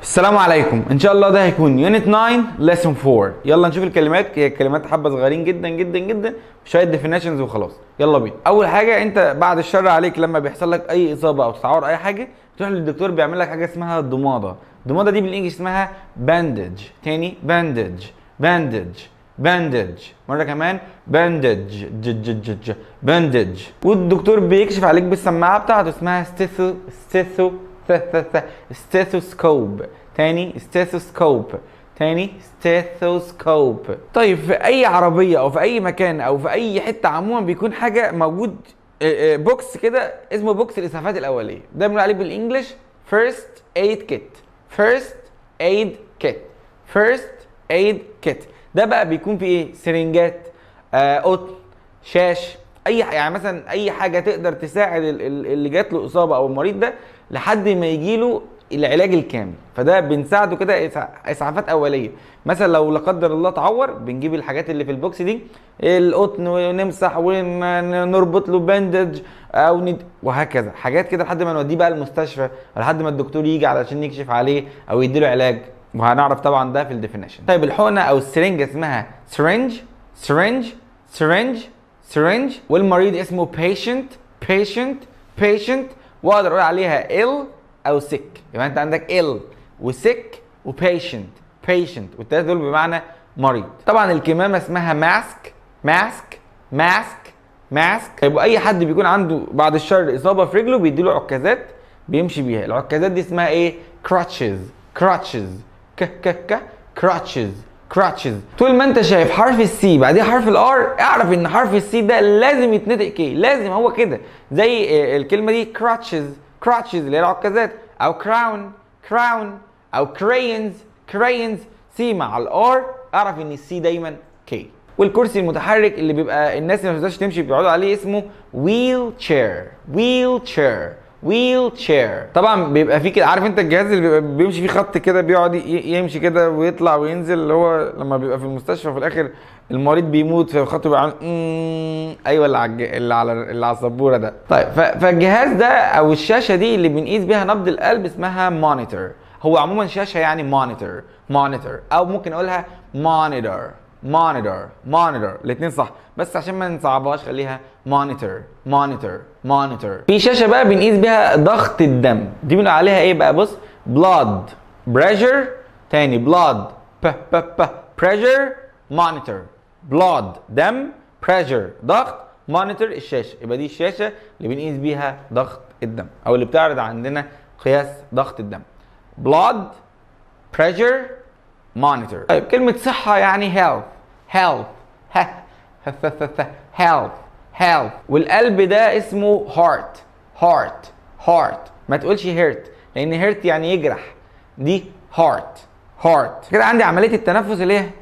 السلام عليكم ان شاء الله ده هيكون يونت 9 ليسون 4 يلا نشوف الكلمات هي الكلمات حبه صغيرين جدا جدا جدا شويه ديفينيشنز وخلاص يلا بينا اول حاجه انت بعد الشر عليك لما بيحصل لك اي اصابه او تتعور اي حاجه تروح للدكتور بيعمل لك حاجه اسمها ضماده الضماده دي بالانجلش اسمها باندج تاني باندج باندج باندج مره كمان باندج ج باندج والدكتور بيكشف عليك بالسماعه بتاعته اسمها ستيثو ستيثو ستيثوسكوب تاني ستيثوسكوب تاني ستيثوسكوب طيب في اي عربيه او في اي مكان او في اي حته عموما بيكون حاجه موجود آه، آه، بوكس كده اسمه بوكس الاسعافات الاوليه ده بنقول عليه بالانجلش فيرست ايد كيت فيرست ايد كيت فيرست ايد كيت ده بقى بيكون فيه ايه سرنجات آه قطن شاش اي ح- يعني مثلا اي حاجه تقدر تساعد ال- ال- اللي جات له اصابه او المريض ده لحد ما يجي له العلاج الكامل فده بنساعده كده إسع- اسعافات اوليه مثلا لو لا قدر الله اتعور بنجيب الحاجات اللي في البوكس دي القطن ونمسح ونربط له باندج او ند... وهكذا حاجات كده لحد ما نوديه بقى المستشفى لحد ما الدكتور يجي علشان يكشف عليه او يديله علاج وهنعرف طبعا ده في الديفينيشن طيب الحقنه او السرنجه اسمها سرنج سرنج سرنج سرنج والمريض اسمه patient patient patient واقدر اقول عليها ill او sick يبقى انت عندك ill وsick وpatient patient والتلاته دول بمعنى مريض طبعا الكمامه اسمها ماسك ماسك ماسك ماسك طيب واي حد بيكون عنده بعد الشر اصابه في رجله بيديله عكازات بيمشي بيها العكازات دي اسمها ايه crutches crutches ك ك ك crutches crutches طول ما انت شايف حرف السي بعديه حرف الار اعرف ان حرف السي ده لازم يتنطق كي لازم هو كده زي آه، الكلمه دي crutches crutches اللي هي العكازات او crown crown او crayons crayons سي مع الار اعرف ان السي دايما كي والكرسي المتحرك اللي بيبقى الناس اللي ما بتقدرش تمشي بيقعدوا عليه اسمه ويل تشير ويل تشير ويل تشير طبعا بيبقى فيه كده عارف انت الجهاز اللي بيبقى بيمشي فيه خط كده بيقعد ي- يمشي كده ويطلع وينزل اللي هو لما بيبقى في المستشفى في الاخر المريض بيموت فالخط بيبقى عامل "مم". ايوه اللي على الج- اللي على اللي على السبوره ده طيب ف- فالجهاز ده او الشاشه دي اللي بنقيس بيها نبض القلب اسمها مونيتور هو عموما شاشه يعني مونيتور مونيتور او ممكن اقولها مونيتور مونيتور مونيتور الاثنين صح بس عشان ما نصعبهاش خليها مونيتور مونيتور مونيتور في شاشه بقى بنقيس بيها ضغط الدم دي بنقول عليها ايه بقى بص بلاد بريشر تاني بلاد ب ب ب بريشر مونيتور بلاد دم بريشر ضغط مونيتور الشاشه يبقى دي الشاشه اللي بنقيس بيها ضغط الدم او اللي بتعرض عندنا قياس ضغط الدم بلاد pressure monitor طيب كلمة صحة يعني health health ه- ه- th- th- th- health health والقلب ده اسمه heart heart heart ما تقولش hurt لأن hurt يعني يجرح دي heart heart كده عندي عملية التنفس اللي هي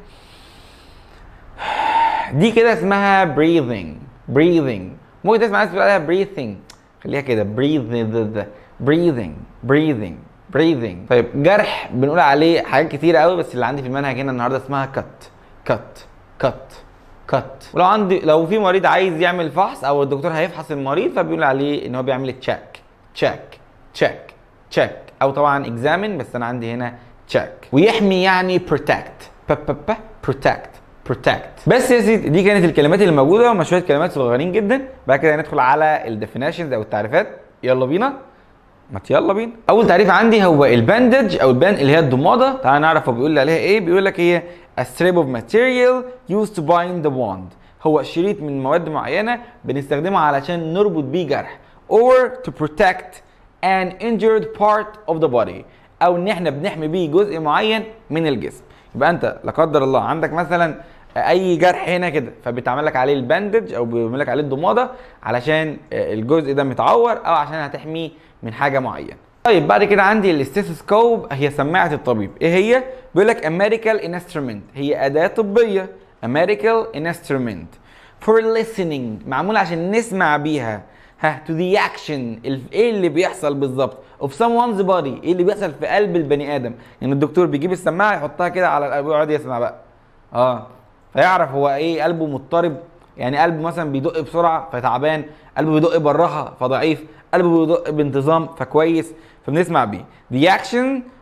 دي كده اسمها breathing breathing ممكن تسمع ناس بتقول عليها breathing خليها كده breathing breathing breathing breathing طيب جرح بنقول عليه حاجات كتيرة قوي بس اللي عندي في المنهج هنا النهارده اسمها cut cut cut cut ولو عندي لو في مريض عايز يعمل فحص او الدكتور هيفحص المريض فبيقول عليه ان هو بيعمل تشيك تشيك تشيك تشيك او طبعا examine بس انا عندي هنا check ويحمي يعني protect ب ب ب protect protect بس يا سيدي دي كانت الكلمات اللي موجوده هم شويه كلمات صغيرين جدا بعد كده هندخل على الديفينيشنز او التعريفات يلا بينا ما يلا بينا اول تعريف عندي هو الباندج او البان اللي هي الضماده تعال نعرف هو بيقول لي عليها ايه بيقول لك هي a strip of material used to bind the wound هو شريط من مواد معينه بنستخدمها علشان نربط بيه جرح or to protect an injured part of the body او ان احنا بنحمي بيه جزء معين من الجسم يبقى انت لا قدر الله عندك مثلا اي جرح هنا كده فبيتعمل لك عليه الباندج او بيعمل لك عليه الضماده علشان الجزء ده متعور او عشان هتحميه من حاجه معينه طيب بعد كده عندي الاستيثوسكوب هي سماعه الطبيب ايه هي بيقول لك امريكال انسترومنت هي اداه طبيه امريكال انسترومنت for listening معمول عشان نسمع بيها ها to the action ال- ايه اللي بيحصل بالظبط of someone's body ايه اللي بيحصل في قلب البني ادم يعني الدكتور بيجيب السماعه يحطها كده على القلب ويقعد يسمع بقى اه فيعرف هو ايه قلبه مضطرب يعني قلبه مثلا بيدق بسرعه فتعبان قلبه بيدق بالراحه فضعيف قلبه بيدق بانتظام فكويس فبنسمع بيه the action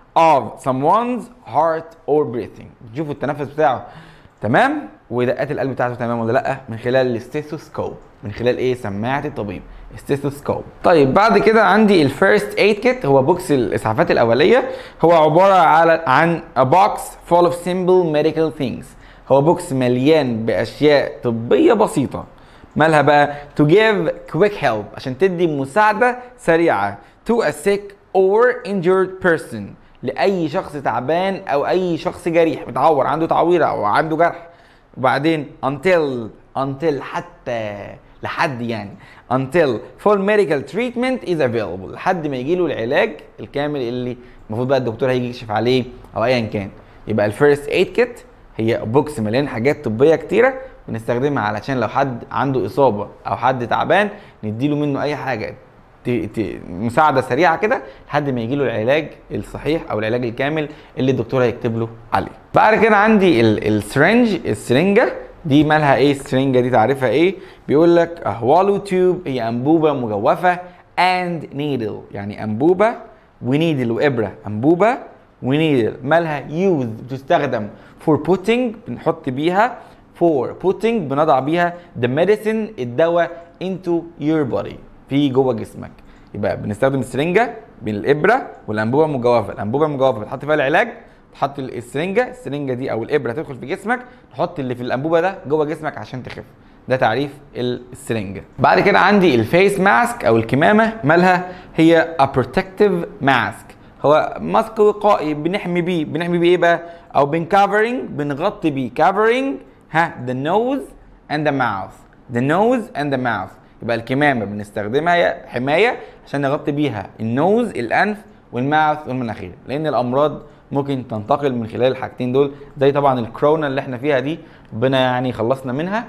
of someone's heart or breathing بتشوفوا التنفس بتاعه تمام ودقات القلب بتاعته تمام ولا لا من خلال الستيثوسكوب من خلال ايه سماعه الطبيب ستيثوسكوب طيب بعد كده عندي الفيرست ايد كيت هو بوكس الاسعافات الاوليه هو عباره على عن a box full of simple medical things هو بوكس مليان باشياء طبيه بسيطه مالها بقى to give quick help عشان تدي مساعده سريعه to a sick or injured person لاي شخص تعبان او اي شخص جريح متعور عنده تعويره او عنده جرح وبعدين until until حتى لحد يعني until full medical treatment is available لحد ما يجي له العلاج الكامل اللي المفروض بقى الدكتور هيجي يكشف عليه او ايا كان يبقى الفيرست ايد كيت هي بوكس مليان حاجات طبيه كتيره بنستخدمها علشان لو حد عنده اصابه او حد تعبان نديله منه اي حاجه ت... ت... مساعده سريعه كده لحد ما يجي له العلاج الصحيح او العلاج الكامل اللي الدكتور هيكتب له عليه بعد كده عندي ال... السرنج السرنجه دي مالها ايه السرنجه دي تعرفها ايه بيقول لك هوالو تيوب هي انبوبه مجوفه اند نيدل يعني انبوبه ونيدل وابره انبوبه ونيدل مالها يوز بتستخدم فور بوتنج بنحط بيها فور بوتنج بنضع بيها the medicine الدواء into your body في جوه جسمك يبقى بنستخدم السرنجه بالابره والانبوبه المجوفه الانبوبه المجوفه بتحط فيها العلاج تحط السرنجه السرنجه دي او الابره تدخل في جسمك تحط اللي في الانبوبه ده جوه جسمك عشان تخف ده تعريف السرنجه بعد كده عندي الفيس ماسك او الكمامه مالها هي a protective mask هو ماسك وقائي بنحمي بيه بنحمي بيه ايه بقى او بن covering بنغطي بيه covering ها the nose and the mouth the nose and the mouth يبقى الكمامه بنستخدمها هي حمايه عشان نغطي بيها النوز الانف والماوث والمناخير لان الامراض ممكن تنتقل من خلال الحاجتين دول زي طبعا الكورونا اللي احنا فيها دي ربنا يعني خلصنا منها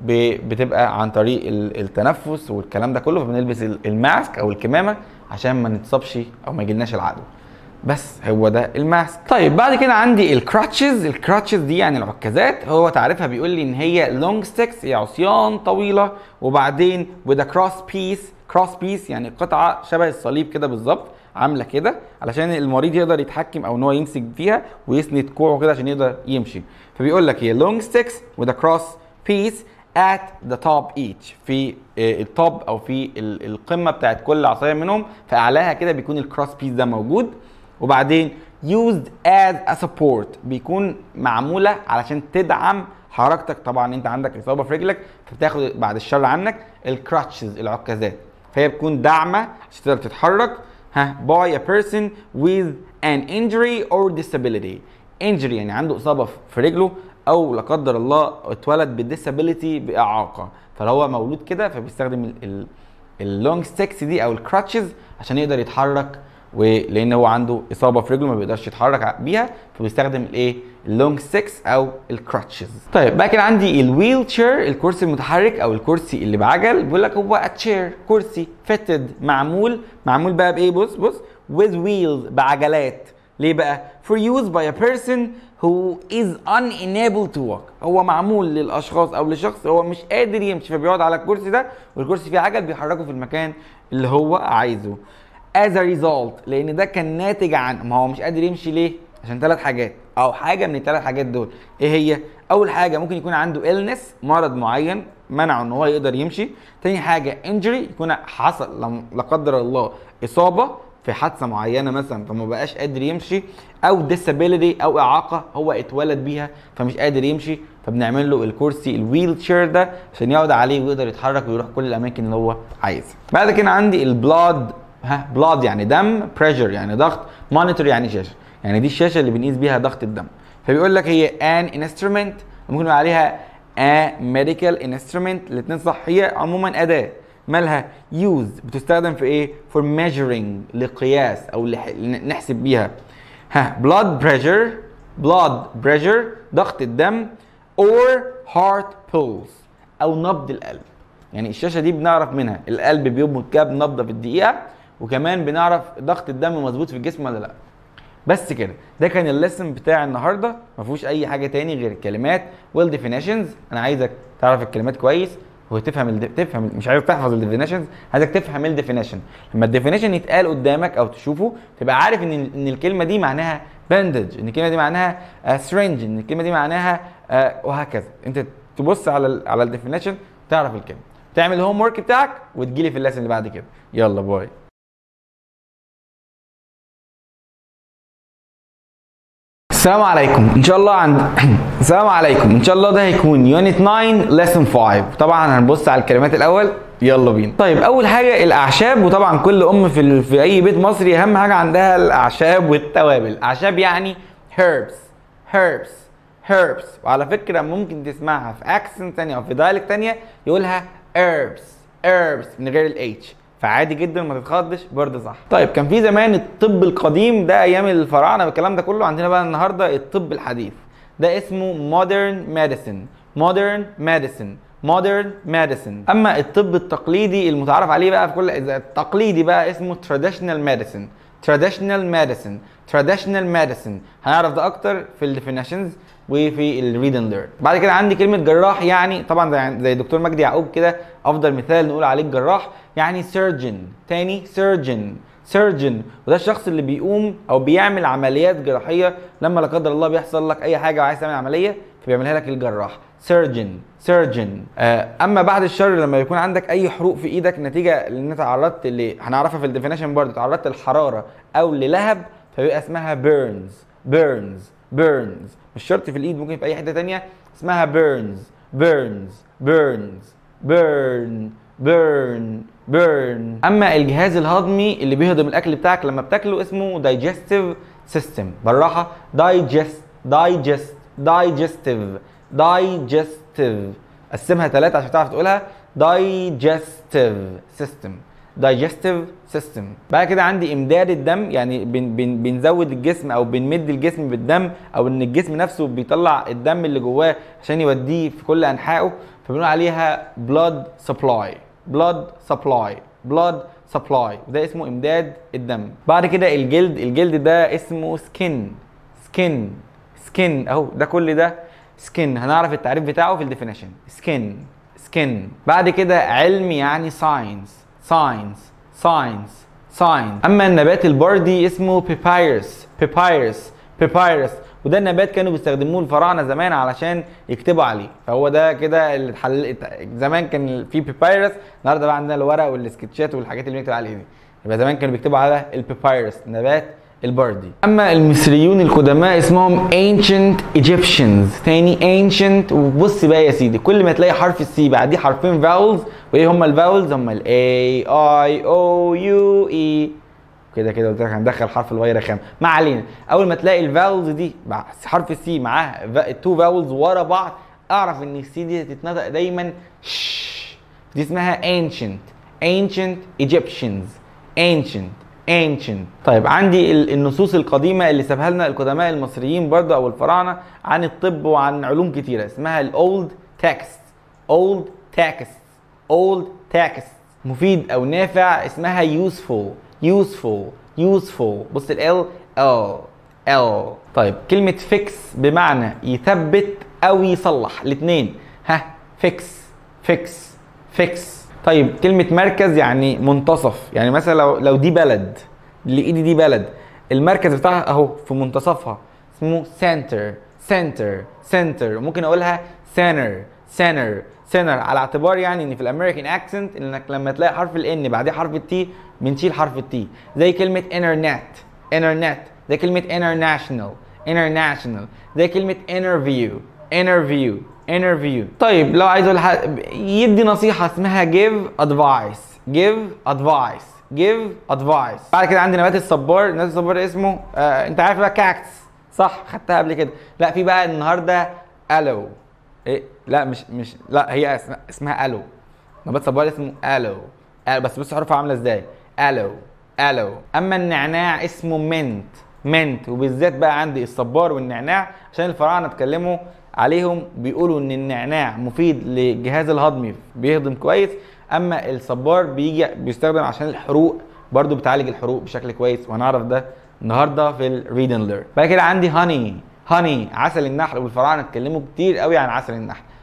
بتبقى عن طريق التنفس والكلام ده كله فبنلبس الماسك او الكمامه عشان ما نتصابش او ما يجيلناش العدوى بس هو ده الماسك طيب بعد كده عندي الكراتشز الكراتشز دي يعني العكازات هو تعريفها بيقول لي ان هي لونج ستيكس هي عصيان طويله وبعدين وذا كروس بيس كروس بيس يعني قطعه شبه الصليب كده بالظبط عامله كده علشان المريض يقدر يتحكم او ان هو يمسك فيها ويسند كوعه كده عشان يقدر يمشي فبيقول لك هي لونج ستيكس وذا كروس بيس at the top each في التوب او في القمه بتاعت كل عصايه منهم في اعلاها كده بيكون الكروس بيس ده موجود وبعدين used as a support بيكون معموله علشان تدعم حركتك طبعا انت عندك اصابه في رجلك فبتاخد بعد الشر عنك الكراتشز العكازات فهي بتكون داعمه عشان تقدر تتحرك ها by a person with an injury or disability injury يعني عنده اصابه في رجله او لا قدر الله اتولد بديسابيليتي باعاقه فلو هو مولود كده فبيستخدم اللونج ستيكس دي او الكراتشز عشان يقدر يتحرك ولان هو عنده اصابه في رجله ما بيقدرش يتحرك بيها فبيستخدم الايه اللونج ستيكس او الكراتشز طيب بقى كده عندي الويل تشير الكرسي المتحرك او الكرسي اللي بعجل بيقول لك هو تشير كرسي فيتد معمول معمول بقى بايه بص بص with wheels بعجلات ليه بقى for use by a person who is unable to walk هو معمول للاشخاص او لشخص هو مش قادر يمشي فبيقعد على الكرسي ده والكرسي فيه عجل بيحركه في المكان اللي هو عايزه as a result لان ده كان ناتج عن ما هو مش قادر يمشي ليه عشان ثلاث حاجات او حاجه من الثلاث حاجات دول ايه هي اول حاجه ممكن يكون عنده illness مرض معين منعه ان هو يقدر يمشي تاني حاجه injury يكون حصل لا قدر الله اصابه في حادثه معينه مثلا فما بقاش قادر يمشي او disability او اعاقه هو اتولد بيها فمش قادر يمشي فبنعمل له الكرسي الويل تشير ده عشان يقعد عليه ويقدر يتحرك ويروح كل الاماكن اللي هو عايزها بعد كده عندي البلاد ها بلاد يعني دم بريشر يعني ضغط مونيتور يعني شاشه يعني دي الشاشه اللي بنقيس بيها ضغط الدم فبيقول لك هي ان انسترومنت ممكن نقول عليها ا ميديكال انسترومنت الاثنين صح هي عموما اداه مالها يوز بتستخدم في ايه فور ميجرنج لقياس او لح... نحسب بيها ها بلاد بريشر بلاد بريشر ضغط الدم اور هارت بولز او نبض القلب يعني الشاشه دي بنعرف منها القلب بينبض كام نبضه في الدقيقه وكمان بنعرف ضغط الدم مظبوط في الجسم ولا لا بس كده ده كان الليسن بتاع النهارده ما فيهوش اي حاجه تاني غير الكلمات والديفينيشنز انا عايزك تعرف الكلمات كويس هو تفهم الد... تفهم مش عايز تحفظ الديفينيشنز عايزك تفهم الديفينيشن لما الديفينيشن يتقال قدامك او تشوفه تبقى عارف ان ان الكلمه دي معناها باندج ان الكلمه دي معناها سرنج ان الكلمه دي معناها آه وهكذا انت تبص على ال على الديفينيشن تعرف الكلمه تعمل الهوم ورك بتاعك وتجيلي في الليسن اللي بعد كده يلا باي السلام عليكم ان شاء الله عن السلام عليكم ان شاء الله ده هيكون يونت 9 ليسن 5 طبعا هنبص على الكلمات الاول يلا بينا طيب اول حاجه الاعشاب وطبعا كل ام في ال... في اي بيت مصري اهم حاجه عندها الاعشاب والتوابل اعشاب يعني herbs herbs herbs وعلى فكره ممكن تسمعها في اكسنت ثانيه او في دايلكت ثانيه يقولها herbs herbs من غير الاتش فعادي جدا ما تتخضش برضه صح طيب كان في زمان الطب القديم ده ايام الفراعنه والكلام ده كله عندنا بقى النهارده الطب الحديث ده اسمه modern medicine modern medicine modern medicine اما الطب التقليدي المتعارف عليه بقى في كل التقليدي بقى اسمه traditional medicine traditional medicine traditional medicine هنعرف ده اكتر في الديفينيشنز وفي الريد اند ليرن بعد كده عندي كلمه جراح يعني طبعا زي زي دكتور مجدي يعقوب كده افضل مثال نقول عليه الجراح يعني surgeon تاني surgeon surgeon وده الشخص اللي بيقوم او بيعمل عمليات جراحيه لما لا قدر الله بيحصل لك اي حاجه وعايز تعمل عمليه فبيعملها لك الجراح surgeon surgeon آه اما بعد الشر لما يكون عندك اي حروق في ايدك نتيجه لان انت تعرضت اللي هنعرفها في الديفينيشن برضه تعرضت للحراره او للهب فبيبقى اسمها burns burns burns مش شرط في الايد ممكن في اي حته تانية اسمها burns burns burns burn burn burn اما الجهاز الهضمي اللي بيهضم الاكل بتاعك لما بتاكله اسمه digestive system بالراحه digest digest digestive digestive قسمها ثلاثة عشان تعرف تقولها digestive system digestive system بعد كده عندي امداد الدم يعني بن بن بنزود الجسم او بنمد الجسم بالدم او ان الجسم نفسه بيطلع الدم اللي جواه عشان يوديه في كل انحائه فبنقول عليها blood supply blood supply blood supply وده اسمه امداد الدم بعد كده الجلد الجلد ده اسمه skin skin skin اهو ده كل ده skin هنعرف التعريف بتاعه في الديفينيشن skin skin بعد كده علم يعني science science science science اما النبات البردي اسمه بيبايرس بيبايرس بيبايرس وده النبات كانوا بيستخدموه الفراعنه زمان علشان يكتبوا عليه فهو ده كده اللي اتحل زمان كان في بيبايرس النهارده بقى عندنا الورق والسكتشات والحاجات اللي بنكتب عليها دي يبقى زمان كانوا بيكتبوا على البيبايرس نبات البردي اما المصريون القدماء اسمهم ancient Egyptians تاني ancient وبص بقى يا سيدي كل ما تلاقي حرف السي بعديه حرفين vowels وايه هم الفاولز هم ال A I O U E كده كده قلت لك هندخل حرف الواي رخام ما علينا اول ما تلاقي الفاولز دي مع حرف السي معاها التو فاولز ورا بعض اعرف ان السي دي هتتنطق دايما ش دي اسمها ancient ancient Egyptians ancient ancient طيب عندي النصوص القديمة اللي سابها لنا القدماء المصريين برضه أو الفراعنة عن الطب وعن علوم كتيرة اسمها الأولد تكست old text old text مفيد أو نافع اسمها useful useful useful بص ال L L طيب كلمة fix بمعنى يثبت أو يصلح الاتنين ها fix fix fix طيب كلمة مركز يعني منتصف يعني مثلا لو لو دي بلد اللي ايدي دي بلد المركز بتاعها اهو في منتصفها اسمه center center center ممكن اقولها center center center على اعتبار يعني ان في الامريكان اكسنت انك لما تلاقي حرف الان بعديه حرف التي بنشيل حرف التي زي كلمة internet internet زي كلمة international international زي كلمة interview interview interview طيب لو عايز اقول يدي نصيحة اسمها give advice give advice give advice بعد كده عندي نبات الصبار نبات الصبار اسمه آه انت عارف بقى كاكتس صح خدتها قبل كده لا في بقى النهارده الو ايه لا مش مش لا هي اسمها, اسمها الو نبات صبار اسمه الو بس بص حروفها عامله ازاي الو الو اما النعناع اسمه منت منت وبالذات بقى عندي الصبار والنعناع عشان الفراعنه اتكلموا عليهم بيقولوا ان النعناع مفيد للجهاز الهضمي بيهضم كويس اما الصبار بيجي بيستخدم عشان الحروق برضو بتعالج الحروق بشكل كويس وهنعرف ده النهارده في الريد اند ليرن بعد كده عندي هاني هاني عسل النحل والفراعنه اتكلموا كتير قوي عن عسل النحل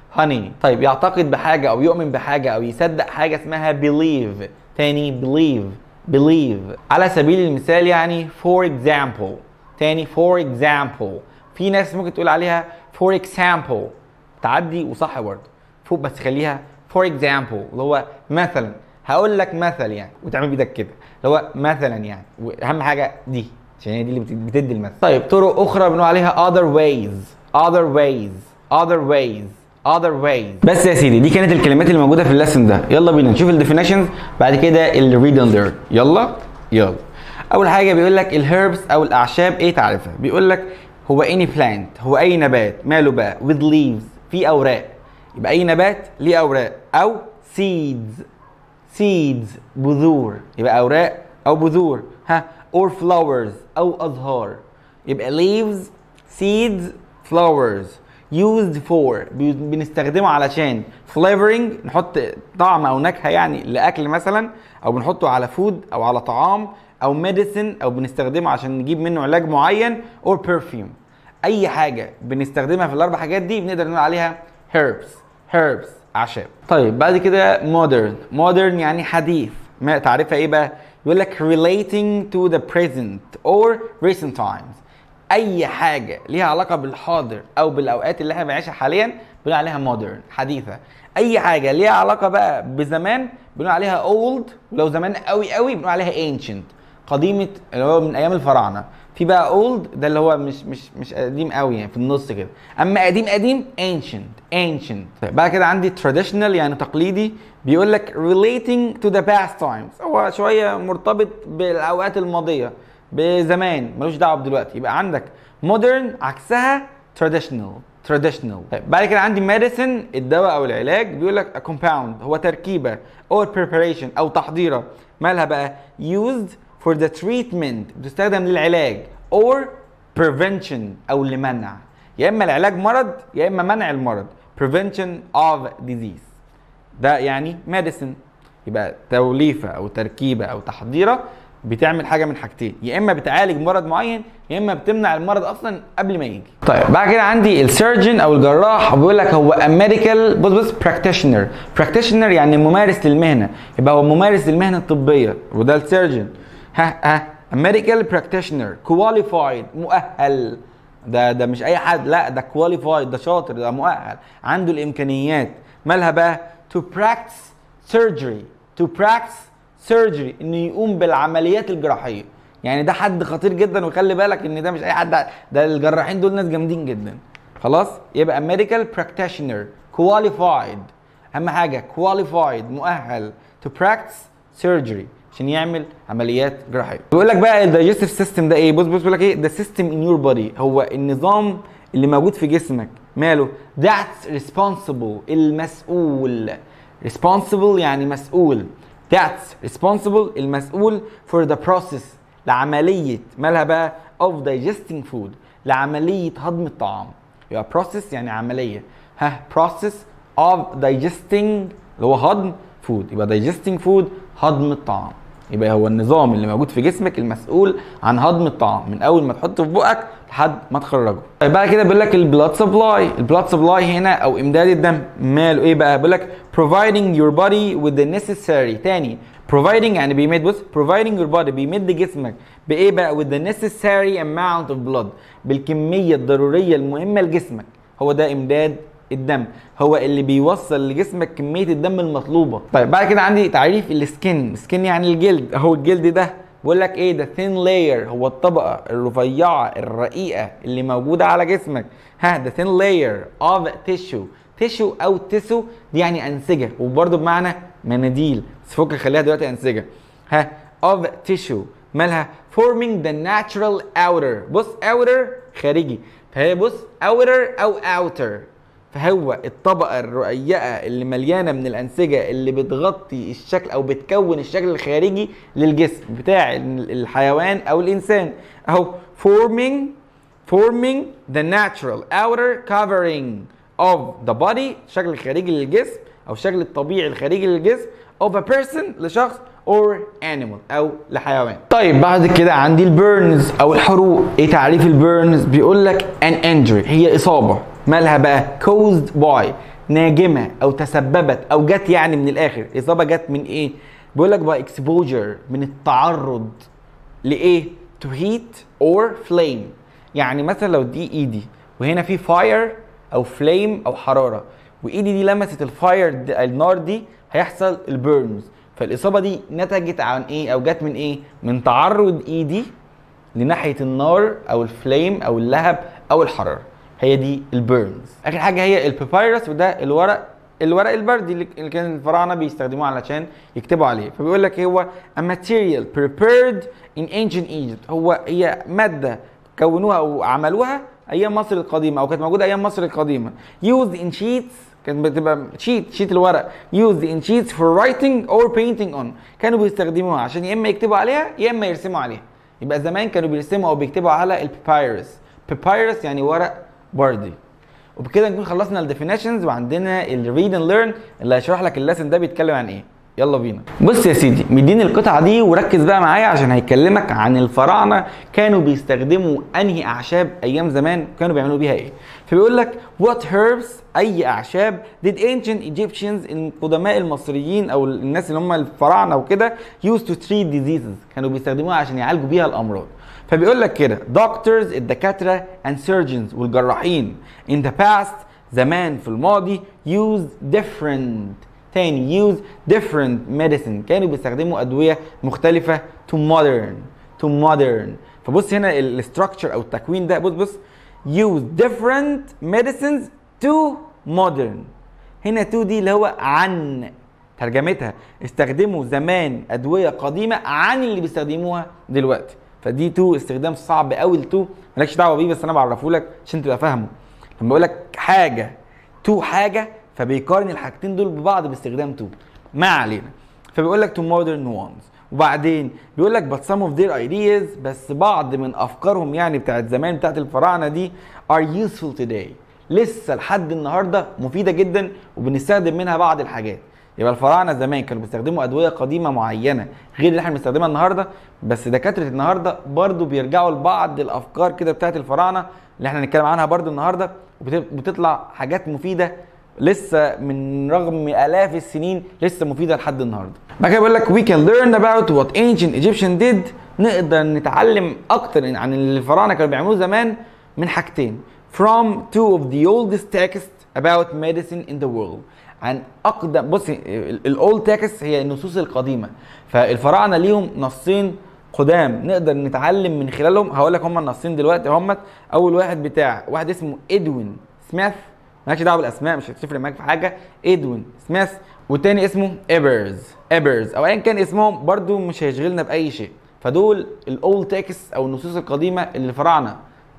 honey طيب يعتقد بحاجة أو يؤمن بحاجة أو يصدق حاجة اسمها believe تاني believe believe على سبيل المثال يعني for example تاني for example في ناس ممكن تقول عليها for example تعدي وصح برضه فوق بس خليها for example اللي هو مثلا هقول لك مثل يعني وتعمل بايدك كده اللي هو مثلا يعني واهم حاجه دي عشان هي دي اللي بت- بتدي المثل طيب طرق اخرى بنقول عليها other ways other ways other ways other ways بس يا سيدي دي كانت الكلمات اللي موجوده في الليسن ده يلا بينا نشوف الديفينيشنز بعد كده الريد اندر يلا يلا اول حاجه بيقول لك الهيربس او الاعشاب ايه تعرفها بيقول لك هو any plant هو اي نبات ماله بقى with leaves في اوراق يبقى اي نبات ليه اوراق او seeds seeds بذور يبقى اوراق او بذور ها or flowers او ازهار يبقى leaves seeds flowers used for بي- بنستخدمه علشان flavoring نحط طعم او نكهه يعني لاكل مثلا او بنحطه على فود او على طعام او medicine او بنستخدمه عشان نجيب منه علاج معين or perfume اي حاجه بنستخدمها في الاربع حاجات دي بنقدر نقول عليها herbs herbs اعشاب طيب بعد كده modern modern يعني حديث ما تعرفها ايه بقى يقول لك relating to the present or recent times اي حاجه ليها علاقه بالحاضر او بالاوقات اللي احنا بنعيشها حاليا بنقول عليها modern حديثه اي حاجه ليها علاقه بقى بزمان بنقول عليها old ولو زمان قوي قوي بنقول عليها ancient قديمه اللي هو من ايام الفراعنه في بقى اولد ده اللي هو مش مش مش قديم قوي يعني في النص كده اما قديم قديم ancient ancient طيب بعد كده عندي traditional يعني تقليدي بيقول لك relating to the past times هو شويه مرتبط بالاوقات الماضيه بزمان ملوش دعوه بدلوقتي يبقى عندك modern عكسها traditional traditional طيب بعد كده عندي medicine الدواء او العلاج بيقول لك a compound هو تركيبه or preparation او تحضيره مالها بقى used for the treatment بتستخدم للعلاج or prevention او لمنع يا اما العلاج مرض يا اما منع المرض prevention of disease ده يعني medicine يبقى توليفه او تركيبه او تحضيره بتعمل حاجه من حاجتين يا اما بتعالج مرض معين يا اما بتمنع المرض اصلا قبل ما يجي طيب بعد كده عندي السيرجن او الجراح بيقول لك هو امريكال بص بص براكتيشنر براكتيشنر يعني ممارس للمهنه يبقى هو ممارس للمهنه الطبيه وده السيرجن ها ها امريكال براكتيشنر كواليفايد مؤهل ده ده مش اي حد لا ده كواليفايد ده شاطر ده مؤهل عنده الامكانيات مالها بقى to practice surgery to practice surgery انه يقوم بالعمليات الجراحيه يعني ده حد خطير جدا وخلي بالك ان ده مش اي حد ده الجراحين دول ناس جامدين جدا خلاص يبقى medical practitioner qualified اهم حاجه qualified مؤهل to practice surgery عشان يعمل عمليات جراحيه بيقول لك بقى الدايجستيف سيستم ده ايه بص بص بيقول لك ايه ده سيستم ان يور بودي هو النظام اللي موجود في جسمك ماله that's responsible المسؤول responsible يعني مسؤول that's responsible المسؤول for the process لعملية مالها بقى of digesting food لعملية هضم الطعام يبقى process يعني عملية ها process of digesting اللي هو هضم food يبقى digesting food هضم الطعام يبقى هو النظام اللي موجود في جسمك المسؤول عن هضم الطعام من اول ما تحطه في بقك لحد ما تخرجه طيب بعد كده بيقول لك البلاد سبلاي البلاد سبلاي هنا او امداد الدم ماله ايه بقى بيقول لك providing your body with the necessary تاني providing يعني بيمد بص providing your body بيمد جسمك بايه بقى with the necessary amount of blood بالكميه الضروريه المهمه لجسمك هو ده امداد الدم هو اللي بيوصل لجسمك كميه الدم المطلوبه طيب بعد كده عندي تعريف السكن سكن يعني الجلد اهو الجلد ده بقول لك ايه ده ثين لاير هو الطبقه الرفيعه الرقيقه اللي موجوده على جسمك ها ده ثين لاير اوف تيشو تيشو او تيسو دي يعني انسجه وبرده بمعنى مناديل بس فك خليها دلوقتي انسجه ها اوف تيشو مالها forming the natural outer بص outer خارجي فهي بص outer او outer فهو الطبقة الرقيقة اللي مليانة من الأنسجة اللي بتغطي الشكل أو بتكون الشكل الخارجي للجسم بتاع الحيوان أو الإنسان أهو forming forming the natural outer covering of the body الشكل الخارجي للجسم أو الشكل الطبيعي الخارجي للجسم of a person لشخص or animal او لحيوان طيب بعد كده عندي البيرنز او الحروق ايه تعريف البيرنز بيقول لك an injury هي اصابه مالها بقى caused by ناجمه او تسببت او جت يعني من الاخر اصابه جت من ايه بيقول لك بقى اكسبوجر من التعرض لايه تو هيت اور فليم يعني مثلا لو دي ايدي وهنا في فاير او فليم او حراره وايدي دي لمست الفاير دي النار دي هيحصل البيرنز فالاصابه دي نتجت عن ايه او جت من ايه من تعرض ايدي لناحيه النار او الفليم او اللهب او الحراره هي دي البيرنز اخر حاجه هي البيبايرس وده الورق الورق البردي اللي اللي كان الفراعنه بيستخدموه علشان يكتبوا عليه فبيقول لك هو a material prepared in ancient Egypt هو هي ماده كونوها او عملوها ايام مصر القديمه او كانت موجوده ايام مصر القديمه used in sheets كانت بتبقى شيت شيت الورق used in sheets for writing or painting on كانوا بيستخدموها عشان يا اما يكتبوا عليها يا اما يرسموا عليها يبقى زمان كانوا بيرسموا او بيكتبوا على البيبايرس بيبايرس يعني ورق بردي وبكده نكون خلصنا الديفينيشنز وعندنا الريد اند ليرن اللي هيشرح لك الليسن ده بيتكلم عن ايه يلا بينا بص يا سيدي مديني القطعه دي وركز بقى معايا عشان هيكلمك عن الفراعنه كانوا بيستخدموا انهي اعشاب ايام زمان كانوا بيعملوا بيها ايه فبيقول لك what herbs اي اعشاب did ancient Egyptians القدماء المصريين او الناس اللي هم الفراعنه وكده used to treat diseases كانوا بيستخدموها عشان يعالجوا بيها الامراض فبيقول لك كده doctors الدكاتره and surgeons والجراحين in the past زمان في الماضي use different تاني use different medicine كانوا بيستخدموا ادويه مختلفه to modern to modern فبص هنا الاستراكشر او التكوين ده بص بص use different medicines to modern هنا to دي اللي هو عن ترجمتها استخدموا زمان ادويه قديمه عن اللي بيستخدموها دلوقتي فدي تو استخدام صعب قوي التو مالكش دعوه بيه بس انا بعرفه لك عشان تبقى فاهمه لما بقول لك حاجه تو حاجه فبيقارن الحاجتين دول ببعض باستخدام تو ما علينا فبيقول لك تو مودرن وانز وبعدين بيقول لك but some of their ideas بس بعض من افكارهم يعني بتاعت زمان بتاعت الفراعنه دي are useful today لسه لحد النهارده مفيده جدا وبنستخدم منها بعض الحاجات يبقى الفراعنه زمان كانوا بيستخدموا ادويه قديمه معينه غير اللي احنا بنستخدمها النهارده بس دكاتره النهارده برضو بيرجعوا لبعض الافكار كده بتاعت الفراعنه اللي احنا هنتكلم عنها برضو النهارده وبتطلع حاجات مفيده لسه من رغم الاف السنين لسه مفيده لحد النهارده بعد كده بيقول لك we can learn about what ancient Egyptian did نقدر نتعلم اكتر عن اللي الفراعنه كانوا بيعملوه زمان من حاجتين from two of the oldest texts about medicine in the world عن اقدم بصي الاولد تكست هي النصوص القديمه فالفراعنه ليهم نصين قدام نقدر نتعلم من خلالهم هقول لك هم النصين دلوقتي هم اول واحد بتاع واحد اسمه ادوين سميث مالكش دعوه بالاسماء مش هتفرق معاك في حاجه ادوين سميث والتاني اسمه ايبرز ايبرز او ايا كان اسمهم برضو مش هيشغلنا باي شيء فدول الاولد تكست او النصوص القديمه اللي الفراعنه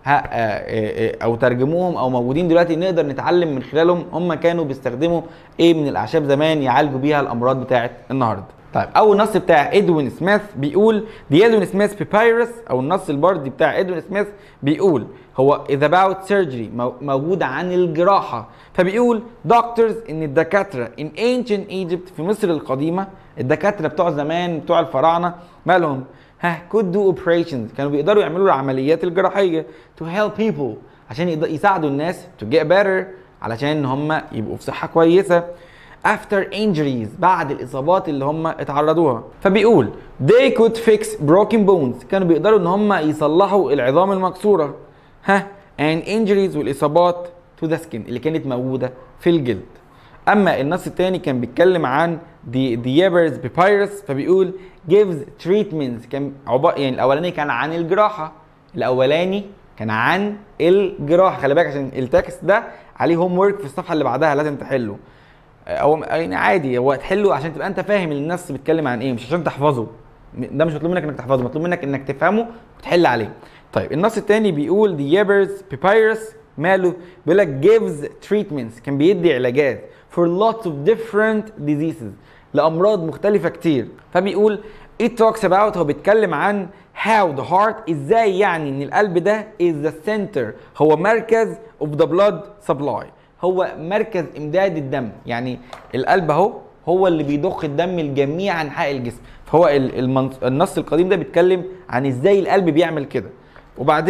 او ترجموهم او موجودين دلوقتي نقدر نتعلم من خلالهم هم كانوا بيستخدموا ايه من الاعشاب زمان يعالجوا بيها الامراض بتاعه النهارده طيب اول نص بتاع ادوين سميث بيقول دي ادوين سميث بيبايرس او النص البردي بتاع ادوين سميث بيقول هو is about surgery موجود عن الجراحه فبيقول doctors ان الدكاتره in ancient Egypt في مصر القديمه الدكاتره بتوع زمان بتوع الفراعنه مالهم ها could do operations كانوا بيقدروا يعملوا العمليات الجراحيه to help people عشان يساعدوا الناس to get better علشان هم يبقوا في صحه كويسه after injuries بعد الاصابات اللي هم اتعرضوها فبيقول they could fix broken bones كانوا بيقدروا ان هم يصلحوا العظام المكسوره ها and injuries والاصابات to the skin اللي كانت موجوده في الجلد اما النص الثاني كان بيتكلم عن the Diebers Papyrus فبيقول gives treatments كان عبا يعني الاولاني كان عن الجراحه الاولاني كان عن الجراحه خلي بالك عشان التكست ده عليه هوم ورك في الصفحه اللي بعدها لازم تحله هو يعني عادي هو تحله عشان تبقى انت فاهم النص بيتكلم عن ايه مش عشان تحفظه ده مش مطلوب منك انك تحفظه مطلوب منك انك تفهمه وتحل عليه طيب النص الثاني بيقول the Yebers Papyrus ماله بيقول لك gives treatments كان بيدي علاجات for lots of different diseases لامراض مختلفه كتير فبيقول it talks about هو بيتكلم عن how the heart ازاي يعني ان القلب ده is the center هو مركز of the blood supply هو مركز امداد الدم يعني القلب اهو هو اللي بيضخ الدم لجميع انحاء الجسم فهو النص القديم ده بيتكلم عن ازاي القلب بيعمل كده وبعدين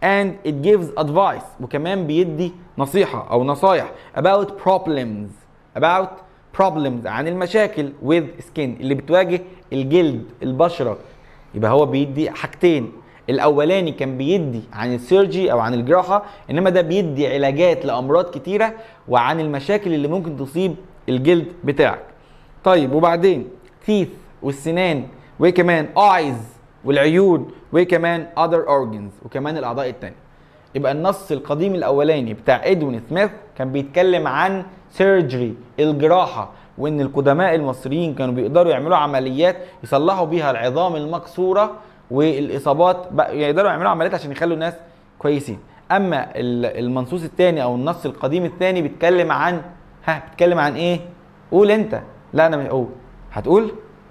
and it gives advice وكمان بيدي نصيحة أو نصايح about problems about problems عن المشاكل with skin اللي بتواجه الجلد البشرة يبقى هو بيدي حاجتين الاولاني كان بيدي عن السيرجي او عن الجراحه انما ده بيدي علاجات لامراض كتيره وعن المشاكل اللي ممكن تصيب الجلد بتاعك طيب وبعدين تيث والسنان وكمان eyes والعيون وكمان other organs وكمان الاعضاء التانية يبقى النص القديم الاولاني بتاع ادوين سميث كان بيتكلم عن سيرجري الجراحه وان القدماء المصريين كانوا بيقدروا يعملوا عمليات يصلحوا بيها العظام المكسوره والاصابات يقدروا يعملوا عمليات عشان يخلوا الناس كويسين اما المنصوص الثاني او النص القديم الثاني بيتكلم عن ها بيتكلم عن ايه قول انت لا انا مش هقول هتقول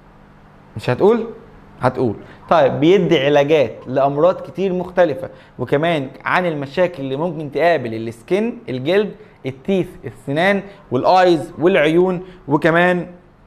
مش هتقول هتقول طيب بيدي علاجات لامراض كتير مختلفه وكمان عن المشاكل اللي ممكن تقابل السكن الجلد التيث السنان والايز والعيون وكمان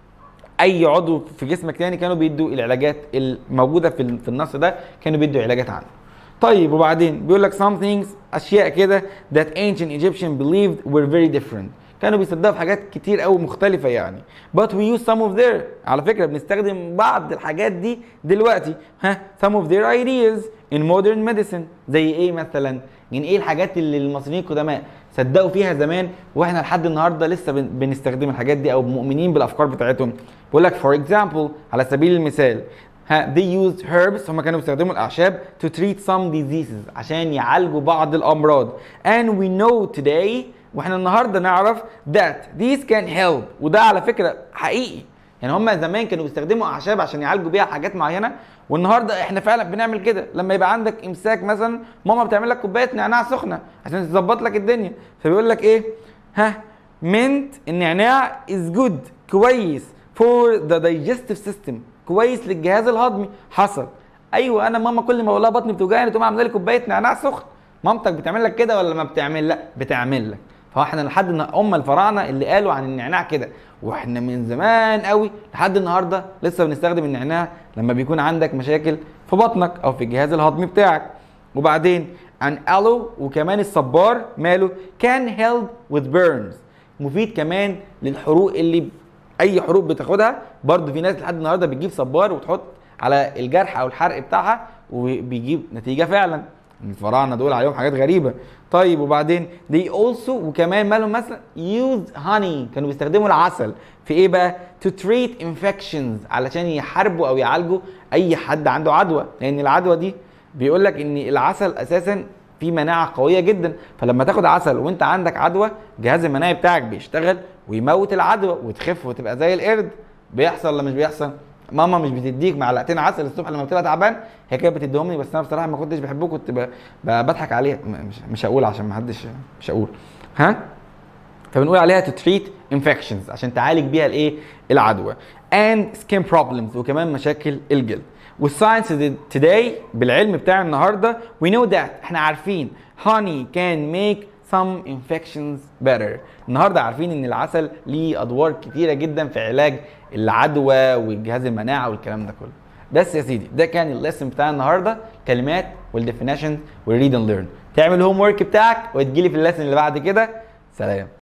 اي عضو في جسمك تاني كانوا بيدوا العلاجات الموجوده في في النص ده كانوا بيدوا علاجات عنه طيب وبعدين بيقول لك some things اشياء كده that ancient Egyptian believed were very different كانوا بيصدقوا في حاجات كتير قوي مختلفه يعني but we use some of their على فكره بنستخدم بعض الحاجات دي دلوقتي ها some of their ideas in modern medicine زي ايه مثلا يعني ايه الحاجات اللي المصريين القدماء صدقوا فيها زمان واحنا لحد النهارده لسه بنستخدم الحاجات دي او مؤمنين بالافكار بتاعتهم بيقول لك فور اكزامبل على سبيل المثال ها they used herbs هم كانوا بيستخدموا الاعشاب to treat some diseases عشان يعالجوا بعض الامراض and we know today واحنا النهارده نعرف that these can help وده على فكره حقيقي يعني هم زمان كانوا بيستخدموا اعشاب عشان يعالجوا بيها حاجات معينه والنهارده احنا فعلا بنعمل كده لما يبقى عندك امساك مثلا ماما بتعمل لك كوبايه نعناع سخنه عشان تظبط لك الدنيا فبيقول لك ايه ها منت النعناع از جود كويس فور ذا digestive سيستم كويس للجهاز الهضمي حصل ايوه انا ماما كل ما اقول لها بطني بتوجعني تقوم عامله لي كوبايه نعناع سخن مامتك بتعمل لك كده ولا ما بتعمل لا بتعمل لك فاحنا لحد ام الفراعنه اللي قالوا عن النعناع كده واحنا من زمان قوي لحد النهارده لسه بنستخدم النعناع لما بيكون عندك مشاكل في بطنك او في الجهاز الهضمي بتاعك وبعدين عن الو وكمان الصبار ماله كان هيلب with burns مفيد كمان للحروق اللي اي حروق بتاخدها برضو في ناس لحد النهارده بتجيب صبار وتحط على الجرح او الحرق بتاعها وبيجيب نتيجه فعلا الفراعنه دول عليهم حاجات غريبه طيب وبعدين they also وكمان مالهم مثلا use honey كانوا بيستخدموا العسل في ايه بقى to treat infections علشان يحاربوا او يعالجوا اي حد عنده عدوى لان العدوى دي بيقول لك ان العسل اساسا فيه مناعه قويه جدا فلما تاخد عسل وانت عندك عدوى الجهاز المناعي بتاعك بيشتغل ويموت العدوى وتخف وتبقى زي القرد بيحصل ولا مش بيحصل ماما مش بتديك معلقتين عسل الصبح لما بتبقى تعبان هي كانت بتديهم لي بس انا بصراحه ما كنتش بحبه كنت ب... ب... بضحك عليها مش مش هقول عشان ما حدش مش هقول ها فبنقول عليها to treat infections عشان تعالج بيها الايه العدوى and skin problems وكمان مشاكل الجلد والساينس today بالعلم بتاع النهارده we know that احنا عارفين honey can make some infections better النهارده عارفين ان العسل ليه ادوار كتيره جدا في علاج العدوى والجهاز المناعه والكلام ده كله بس يا سيدي ده كان الليسن بتاع النهارده كلمات والديفينيشن والريد اند ليرن تعمل الهوم ورك بتاعك وتجيلي في الليسن اللي بعد كده سلام